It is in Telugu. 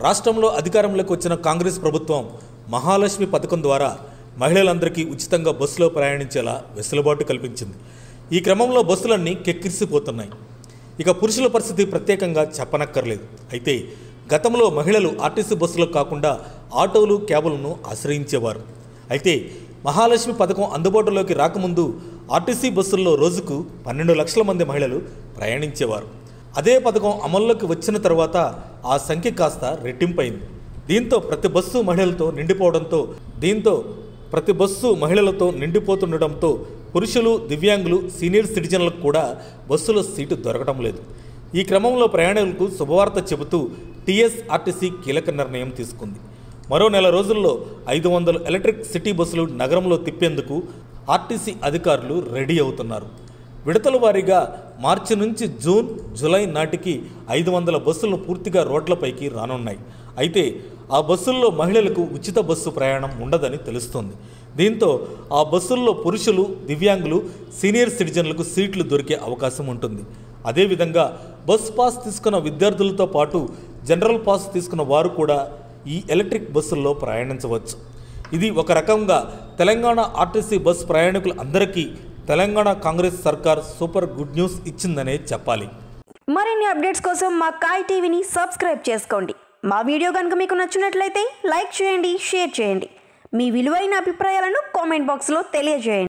రాష్ట్రంలో అధికారంలోకి వచ్చిన కాంగ్రెస్ ప్రభుత్వం మహాలక్ష్మి పథకం ద్వారా మహిళలందరికీ ఉచితంగా బస్సులో ప్రయాణించేలా వెసులుబాటు కల్పించింది ఈ క్రమంలో బస్సులన్నీ కెక్కిరిసిపోతున్నాయి ఇక పురుషుల పరిస్థితి ప్రత్యేకంగా చెప్పనక్కర్లేదు అయితే గతంలో మహిళలు ఆర్టీసీ బస్సులో కాకుండా ఆటోలు క్యాబులను ఆశ్రయించేవారు అయితే మహాలక్ష్మి పథకం అందుబాటులోకి రాకముందు ఆర్టీసీ బస్సుల్లో రోజుకు పన్నెండు లక్షల మంది మహిళలు ప్రయాణించేవారు అదే పథకం అమల్లోకి వచ్చిన తర్వాత ఆ సంఖ్య కాస్త రెట్టింపైంది దీంతో ప్రతి బస్సు మహిళలతో నిండిపోవడంతో దీంతో ప్రతి బస్సు మహిళలతో నిండిపోతుండటంతో పురుషులు దివ్యాంగులు సీనియర్ సిటిజన్లకు కూడా బస్సులో సీటు దొరకడం లేదు ఈ క్రమంలో ప్రయాణికులకు శుభవార్త చెబుతూ టీఎస్ఆర్టీసీ కీలక నిర్ణయం తీసుకుంది మరో నెల రోజుల్లో ఐదు వందల ఎలక్ట్రిక్ సిటీ బస్సులు నగరంలో తిప్పేందుకు ఆర్టీసీ అధికారులు రెడీ అవుతున్నారు విడతల వారీగా మార్చి నుంచి జూన్ జూలై నాటికి ఐదు వందల బస్సులు పూర్తిగా రోడ్లపైకి రానున్నాయి అయితే ఆ బస్సుల్లో మహిళలకు ఉచిత బస్సు ప్రయాణం ఉండదని తెలుస్తోంది దీంతో ఆ బస్సుల్లో పురుషులు దివ్యాంగులు సీనియర్ సిటిజన్లకు సీట్లు దొరికే అవకాశం ఉంటుంది అదేవిధంగా బస్ పాస్ తీసుకున్న విద్యార్థులతో పాటు జనరల్ పాస్ తీసుకున్న వారు కూడా ఈ ఎలక్ట్రిక్ బస్సుల్లో ప్రయాణించవచ్చు ఇది ఒక రకంగా తెలంగాణ ఆర్టీసీ బస్ ప్రయాణికులు అందరికీ తెలంగాణ కాంగ్రెస్ సర్కార్ సూపర్ గుడ్ న్యూస్ ఇచ్చిందనే చెప్పాలి మరిన్ని అప్డేట్స్ కోసం మా కాయ్ టీవీని సబ్స్క్రైబ్ చేసుకోండి మా వీడియో కనుక మీకు నచ్చినట్లయితే లైక్ చేయండి షేర్ చేయండి మీ విలువైన అభిప్రాయాలను కామెంట్ బాక్స్లో తెలియజేయండి